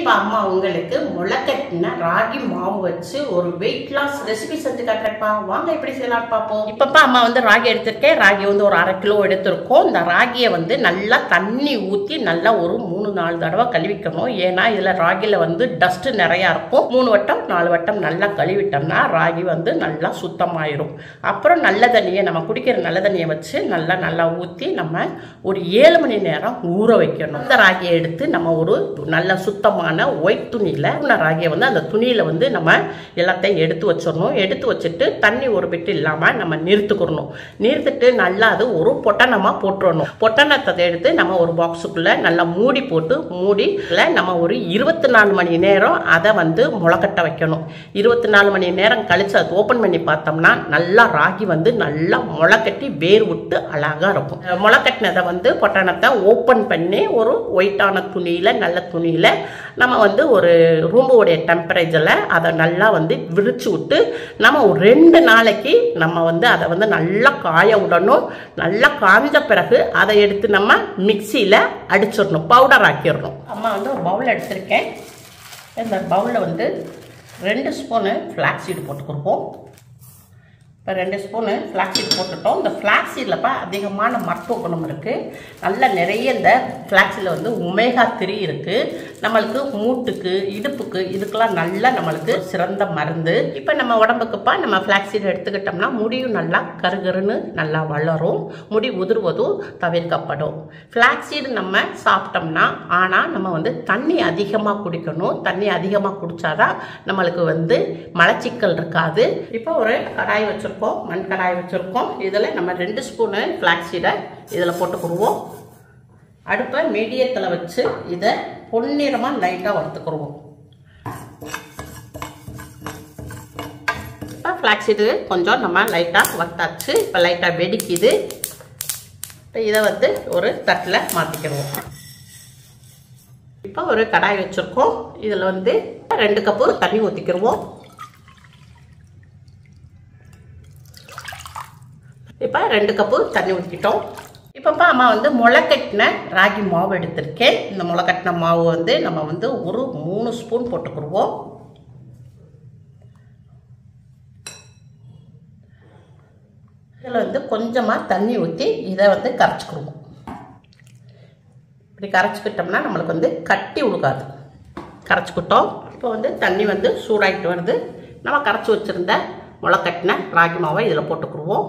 இப்போ அம்மா உங்களுக்கு முளைக்கட்டின ராகி மாவு வச்சு ஒரு வெயிட் லாஸ் ரெசிபி செஞ்சு காட்டுறப்பா வாங்க எப்படி செய்யலாம் பார்ப்போம் இப்பப்பா அம்மா வந்து ராகி எடுத்திருக்கேன் ராகி வந்து ஒரு அரை கிலோ எடுத்திருக்கோம் இந்த ராகியை வந்து நல்லா தண்ணி ஊற்றி நல்லா ஒரு மூணு நாலு தடவை கழுவிக்கணும் ஏன்னா இதில் ராகியில் வந்து டஸ்ட் நிறையா இருக்கும் மூணு வட்டம் நாலு வட்டம் நல்லா கழுவிட்டோம்னா ராகி வந்து நல்லா சுத்தமாயிரும் அப்புறம் நல்ல தண்ணியை நம்ம குடிக்கிற நல்ல தண்ணியை வச்சு நல்லா நல்லா ஊற்றி நம்ம ஒரு ஏழு மணி நேரம் ஊற வைக்கணும் இந்த ராகியை எடுத்து நம்ம ஒரு நல்ல சுத்தமான ஒயிட் துணியில் இந்த ராகியை வந்து அந்த துணியில் வந்து நம்ம எல்லாத்தையும் எடுத்து வச்சிடணும் எடுத்து வச்சுட்டு தண்ணி ஒரு பிட்டு இல்லாமல் நம்ம நிறுத்துக்கிறணும் நிறுத்திட்டு நல்லா அது ஒரு பொட்டணமாக போட்டுறணும் பொட்டணத்தை எடுத்து நம்ம ஒரு பாக்ஸுக்குள்ளே நல்லா மூடி போட்டு மூடி இல்ல நம்ம ஒரு இருபத்தி நாலு மணி நேரம் அதை வந்து முளைக்கட்ட வைக்கணும் இருபத்தி நாலு மணி நேரம் கழிச்சு அதை ஓப்பன் பண்ணி பார்த்தோம்னா நல்லா ராகி வந்து நல்லா முளைக்கட்டி வேர் விட்டு அழகாக இருக்கும் முளைக்கட்டினதை வந்து பொட்டணத்தை ஓப்பன் பண்ணி ஒரு ஒயிட்டான துணியில் நல்ல துணியில் நம்ம வந்து ஒரு ரூமுடைய டெம்பரேச்சரில் அதை நல்லா வந்து விரிச்சு விட்டு நம்ம ஒரு ரெண்டு நாளைக்கு நம்ம வந்து அதை வந்து நல்லா காய விடணும் நல்லா காய்ஞ்ச பிறகு அதை எடுத்து நம்ம மிக்சியில் அடிச்சிடணும் பவுடர் ஆக்கிடணும் அம்மா வந்து ஒரு பவுல் எடுத்திருக்கேன் இந்த பவுலில் வந்து ரெண்டு ஸ்பூனு ஃப்ளாக்ஸ் சீடு போட்டுக்கிருப்போம் இப்போ ரெண்டு ஸ்பூனு ஃப்ளாக்ஸீட் போட்டுட்டோம் இந்த ஃப்ளாக்ஸீட்லப்பா அதிகமான மருத்துவ குணம் இருக்குது நல்ல நிறைய இந்த ஃப்ளாக்ஸில் வந்து ஒமேகா த்ரீ இருக்குது நம்மளுக்கு மூட்டுக்கு இடுப்புக்கு இதுக்கெல்லாம் நல்ல நம்மளுக்கு சிறந்த மருந்து இப்போ நம்ம உடம்புக்குப்பா நம்ம ஃப்ளாக்ஸீட் எடுத்துக்கிட்டோம்னா முடியும் நல்லா கருகருன்னு நல்லா வளரும் முடி உதிர்வதும் தவிர்க்கப்படும் ஃப்ளாக்ஸீடு நம்ம சாப்பிட்டோம்னா ஆனால் நம்ம வந்து தண்ணி அதிகமாக குடிக்கணும் தண்ணி அதிகமாக குடித்தாதான் நம்மளுக்கு வந்து மலச்சிக்கல் இருக்காது இப்போ ஒரு கடாய் வச்சுருக்கோம் வச்சுருக்கோம் மண் கடாய் வச்சுருக்கோம் இதில் நம்ம ரெண்டு ஸ்பூனு ஃப்ளாக்ஸீடை இதில் போட்டுக்குருவோம் அடுப்பை மீடியத்தில் வச்சு இதை பொன்னிறமாக லைட்டாக வறுத்துக்குருவோம் இப்போ ஃப்ளாக்ஸீடு கொஞ்சம் நம்ம லைட்டாக வறுத்தாச்சு இப்போ லைட்டாக வெடிக்குது இப்போ இதை வந்து ஒரு தட்டில் மாற்றிக்கிடுவோம் இப்போ ஒரு கடாய் வச்சுருக்கோம் இதில் வந்து ரெண்டு கப்பு தண்ணி ஊற்றிக்கிடுவோம் இப்போ ரெண்டு கப்பு தண்ணி ஊற்றிட்டோம் இப்போப்பா அம்மா வந்து முளைக்கட்டின ராகி மாவு எடுத்திருக்கேன் இந்த முளைக்கட்டின மாவு வந்து நம்ம வந்து ஒரு மூணு ஸ்பூன் போட்டுக்கிடுவோம் இதில் வந்து கொஞ்சமாக தண்ணி ஊற்றி இதை வந்து கரைச்சிக்கிடுவோம் இப்படி கரைச்சிக்கிட்டோம்னா நம்மளுக்கு வந்து கட்டி உழுகாது கரைச்சிக்கிட்டோம் இப்போ வந்து தண்ணி வந்து சூடாகிட்டு வருது நம்ம கரைச்சி வச்சுருந்த முளைக்கட்டின ராகி மாவை இதில் போட்டுக்கிடுவோம்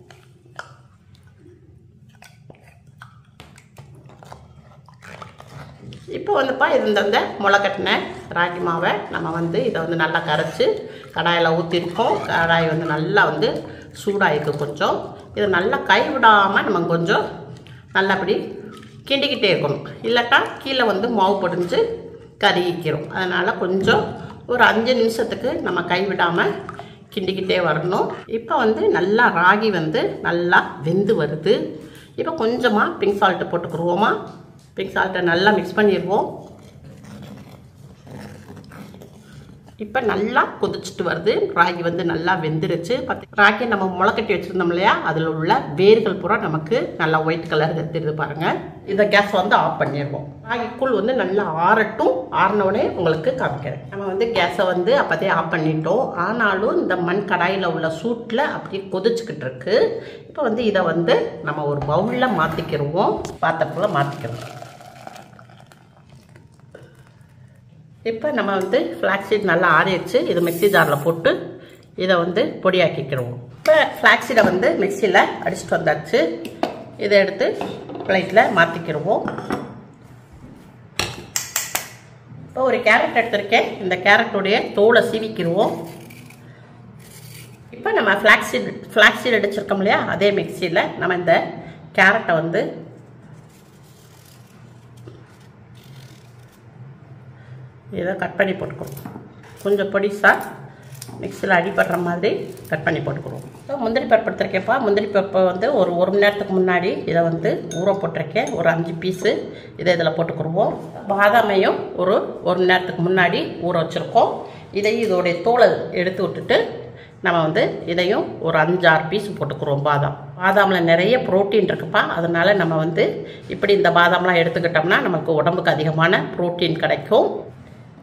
இப்போ வந்துப்பா இருந்த முளைக்கட்டின ராகி மாவை நம்ம வந்து இதை வந்து நல்லா கரைச்சி கடாயில் ஊற்றிருக்கோம் கடாய் வந்து நல்லா வந்து சூடாயிருக்கு கொஞ்சம் இதை நல்லா கைவிடாமல் நம்ம கொஞ்சம் நல்லபடி கிண்டிக்கிட்டே இருக்கணும் இல்லாட்டா கீழே வந்து மாவு பொடிஞ்சு கருகிக்கிறோம் அதனால் கொஞ்சம் ஒரு அஞ்சு நிமிஷத்துக்கு நம்ம கைவிடாமல் கிண்டிக்கிட்டே வரணும் இப்போ வந்து நல்லா ராகி வந்து நல்லா வெந்து வருது இப்போ கொஞ்சமாக பிங்க் சால்ட்டு போட்டுக்குருவோமா பிங்க் சால்ட்டை நல்லா மிக்ஸ் பண்ணிடுவோம் இப்போ நல்லா கொதிச்சுட்டு வருது ராகி வந்து நல்லா வெந்துருச்சு பார்த்து ராகி நம்ம முளைக்கட்டி வச்சுருந்தோம் இல்லையா அதில் உள்ள வேர்கள் பூரா நமக்கு நல்லா ஒயிட் கலர் தெரியுது பாருங்கள் இந்த கேஸ் வந்து ஆஃப் பண்ணிடுவோம் ராகிக்குள் வந்து நல்லா ஆறட்டும் ஆறினோடனே உங்களுக்கு காமிக்கிறேன் நம்ம வந்து கேஸை வந்து அப்போதே ஆஃப் பண்ணிட்டோம் ஆனாலும் இந்த மண் கடாயில் உள்ள சூட்டில் அப்படியே கொதிச்சுக்கிட்டு இருக்கு இப்போ வந்து இதை வந்து நம்ம ஒரு பவுலில் மாற்றிக்கிடுவோம் பாத்திரத்தில் மாற்றிக்கிறோம் இப்போ நம்ம வந்து ஃப்ளாக்ஸீட் நல்லா ஆறிடுச்சு இது மிக்சி ஜாரில் போட்டு இதை வந்து பொடியாக்கிக்கிடுவோம் இப்போ ஃப்ளாக்ஸீடை வந்து மிக்சியில் அடிச்சுட்டு வந்தாச்சு இதை எடுத்து பிளேட்டில் மாற்றிக்கிடுவோம் இப்போ ஒரு கேரட் எடுத்திருக்கேன் இந்த கேரட்டுடைய தோலை சீவிக்கிடுவோம் இப்போ நம்ம ஃப்ளாக்ஸீட் ஃப்ளாக்ஸீட் அடிச்சிருக்கோம் இல்லையா அதே மிக்சியில் நம்ம இந்த கேரட்டை வந்து இதை கட் பண்ணி போட்டுக்கிறோம் கொஞ்சம் பொடிசாக மிக்சியில் அடிப்படுற மாதிரி கட் பண்ணி போட்டுக்கிறோம் ஸோ முந்திரி பருப்பு எடுத்துருக்கேன்ப்பா முந்திரி பருப்பை வந்து ஒரு ஒரு மணி நேரத்துக்கு முன்னாடி இதை வந்து ஊற போட்டிருக்கேன் ஒரு அஞ்சு பீஸு இதை இதில் போட்டுக்கிடுவோம் பாதாமையும் ஒரு ஒரு மணி நேரத்துக்கு முன்னாடி ஊற வச்சுருக்கோம் இதையும் இதோடைய தோலை எடுத்து விட்டுட்டு நம்ம வந்து இதையும் ஒரு அஞ்சாறு பீஸ் போட்டுக்கிறோம் பாதாம் பாதாமில் நிறைய ப்ரோட்டீன் இருக்குப்பா அதனால் நம்ம வந்து இப்படி இந்த பாதாம்லாம் எடுத்துக்கிட்டோம்னா நமக்கு உடம்புக்கு அதிகமான ப்ரோட்டீன் கிடைக்கும்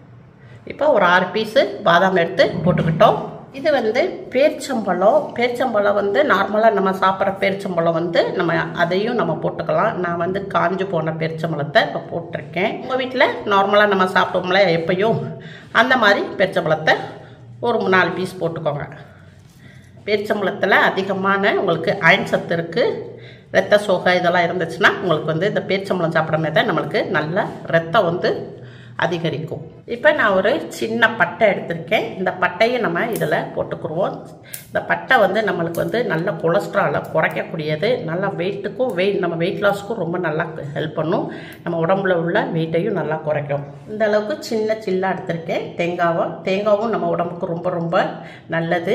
இப்போ ஒரு ஆறு பீஸு பாதாம் எடுத்து போட்டுக்கிட்டோம் இது வந்து பேரிச்சம்பழம் பேரிச்சம்பழம் வந்து நார்மலாக நம்ம சாப்பிட்ற பேரிச்சம்பழம் வந்து நம்ம அதையும் நம்ம போட்டுக்கலாம் நான் வந்து காஞ்சு போன பேரிச்சம்பழத்தை இப்போ போட்டிருக்கேன் உங்கள் வீட்டில் நார்மலாக நம்ம சாப்பிட்டோம்ல எப்பயும் அந்த மாதிரி பேரிச்சம்பழத்தை ஒரு நாலு பீஸ் போட்டுக்கோங்க பேரிச்சம்பழத்தில் அதிகமான உங்களுக்கு அயன் சத்து இருக்குது ரத்த சோகை இதெல்லாம் இருந்துச்சுன்னா உங்களுக்கு வந்து இந்த பேரிச்சம்பழம் சாப்பிடும் போது நம்மளுக்கு நல்ல ரத்தம் வந்து அதிகரிக்கும் இப்போ நான் ஒரு சின்ன பட்டை எடுத்திருக்கேன் இந்த பட்டையை நம்ம இதில் போட்டுக்குருவோம் இந்த பட்டை வந்து நம்மளுக்கு வந்து நல்ல கொலஸ்ட்ராலை குறைக்கக்கூடியது நல்லா வெயிட்டுக்கும் வெயிட் நம்ம வெயிட் லாஸ்க்கும் ரொம்ப நல்லா ஹெல்ப் பண்ணும் நம்ம உடம்புல உள்ள வெயிட்டையும் நல்லா குறைக்கும் இந்த அளவுக்கு சின்ன சில்லாக எடுத்திருக்கேன் தேங்காவும் தேங்காவும் நம்ம உடம்புக்கு ரொம்ப ரொம்ப நல்லது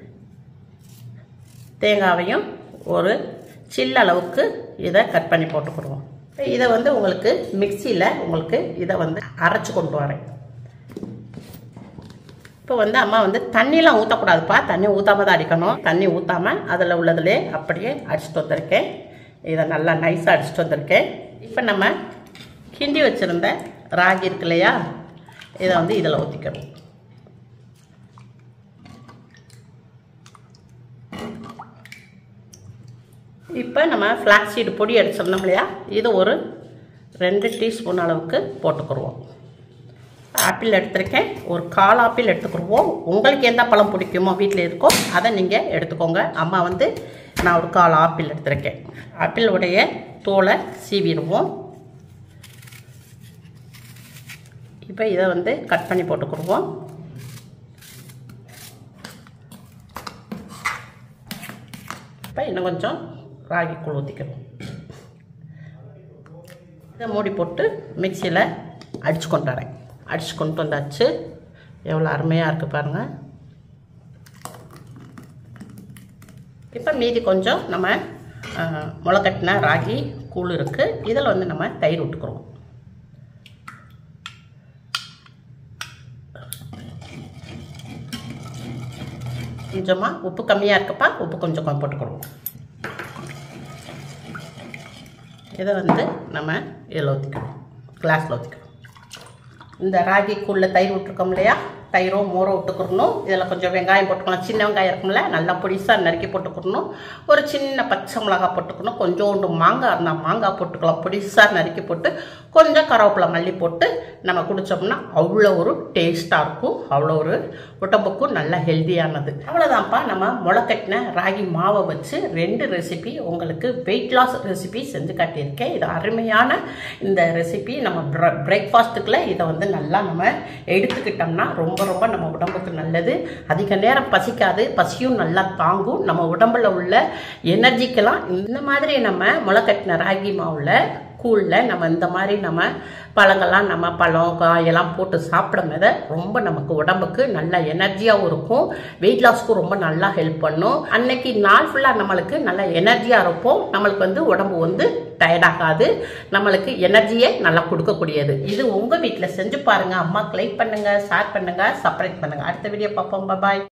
தேங்காவையும் ஒரு சில்ல அளவுக்கு இதை கட் பண்ணி போட்டுக்கிடுவோம் இதை வந்து உங்களுக்கு மிக்சியில் உங்களுக்கு இதை வந்து அரைச்சி கொண்டு வரேன் இப்போ வந்து அம்மா வந்து தண்ணிலாம் ஊற்றக்கூடாதுப்பா தண்ணி ஊற்றாம தான் அடிக்கணும் தண்ணி ஊற்றாம அதில் உள்ளதுலே அப்படியே அடிச்சுட்டு வந்திருக்கேன் இதை நல்லா நைஸாக அடிச்சுட்டு வந்திருக்கேன் இப்போ நம்ம கிண்டி வச்சுருந்த ராகி இருக்கு இல்லையா இதை வந்து இதில் ஊற்றிக்கணும் இப்போ நம்ம ஃப்ளாக் சீடு பொடி அடிச்சிருந்தோம் இல்லையா இது ஒரு ரெண்டு டீஸ்பூன் அளவுக்கு போட்டுக்கிடுவோம் ஆப்பிள் எடுத்திருக்கேன் ஒரு கால் ஆப்பிள் எடுத்துக்கிடுவோம் உங்களுக்கு எந்த பழம் பிடிக்குமோ வீட்டில் இருக்கோ அதை நீங்கள் எடுத்துக்கோங்க அம்மா வந்து நான் ஒரு கால் ஆப்பிள் எடுத்திருக்கேன் ஆப்பிளுடைய தோலை சீவிடுவோம் இப்போ இதை வந்து கட் பண்ணி போட்டுக்கிடுவோம் இப்போ இன்னும் கொஞ்சம் ராகி கூழ் ஊற்றிக்கணும் இதை மூடி போட்டு மிக்சியில் அடித்து கொண்டு வரேன் அடித்து கொண்டு வந்தாச்சு எவ்வளோ அருமையாக இருக்குது பாருங்கள் இப்போ மீதி கொஞ்சம் நம்ம முளைக்கட்டின ராகி கூழ் இருக்குது இதில் வந்து நம்ம தயிர் விட்டுக்குறோம் கொஞ்சமாக உப்பு கம்மியாக இருக்கப்பா உப்பு கொஞ்சம் கொஞ்சம் போட்டுக்கிடுவோம் இதை வந்து நம்ம இதில் ஊற்றிக்கணும் கிளாஸில் ஊற்றிக்கணும் இந்த ராகி கூழில் தயிர் விட்டுருக்கோம் இல்லையா தயிரும் மோரும் விட்டுக்கிறணும் இதில் கொஞ்சம் வெங்காயம் போட்டுக்கலாம் சின்ன வெங்காயம் இருக்கும்ல நல்லா பொடிசாக நறுக்கி போட்டுக்கிறணும் ஒரு சின்ன பச்சை மிளகாய் போட்டுக்கணும் கொஞ்சோண்டு மாங்காய் இருந்தால் மாங்காய் போட்டுக்கலாம் பொடிசாக நறுக்கி போட்டு கொஞ்சம் கருவேப்பிலை மல்லி போட்டு நம்ம குடித்தோம்னா அவ்வளோ ஒரு டேஸ்ட்டாக இருக்கும் அவ்வளோ ஒரு உடம்புக்கும் நல்ல ஹெல்த்தியானது அவ்வளோதான்ப்பா நம்ம முளைக்கட்டின ராகி மாவை வச்சு ரெண்டு ரெசிபி உங்களுக்கு வெயிட் லாஸ் ரெசிபி செஞ்சு காட்டியிருக்கேன் இது அருமையான இந்த ரெசிபி நம்ம பிரேக்ஃபாஸ்ட்டுக்குள்ள இதை வந்து நல்லா நம்ம எடுத்துக்கிட்டோம்னா ரொம்ப ரொம்ப நம்ம உடம்புக்கு நல்லது அதிக நேரம் பசிக்காது பசியும் நல்லா தாங்கும் நம்ம உடம்புல உள்ள எனர்ஜிக்கெல்லாம் இந்த மாதிரி நம்ம முளைக்கட்டின ராகி மாவில் கூழில் நம்ம இந்த மாதிரி நம்ம பழங்கள்லாம் நம்ம பழம் காயெல்லாம் போட்டு சாப்பிடும் போது ரொம்ப நமக்கு உடம்புக்கு நல்ல எனர்ஜியாகவும் இருக்கும் வெயிட் லாஸ்க்கும் ரொம்ப நல்லா ஹெல்ப் பண்ணும் அன்னைக்கு நாள் ஃபுல்லாக நம்மளுக்கு நல்ல எனர்ஜியாக இருப்போம் நம்மளுக்கு வந்து உடம்பு வந்து டயர்டாகாது நம்மளுக்கு எனர்ஜியை நல்லா கொடுக்கக்கூடியது இது உங்கள் வீட்டில் செஞ்சு பாருங்கள் அம்மாக்கு லைக் பண்ணுங்கள் ஷேர் பண்ணுங்கள் சப்ஸ்கிரைப் பண்ணுங்கள் அடுத்த வீடியோ பார்ப்போம் பாய்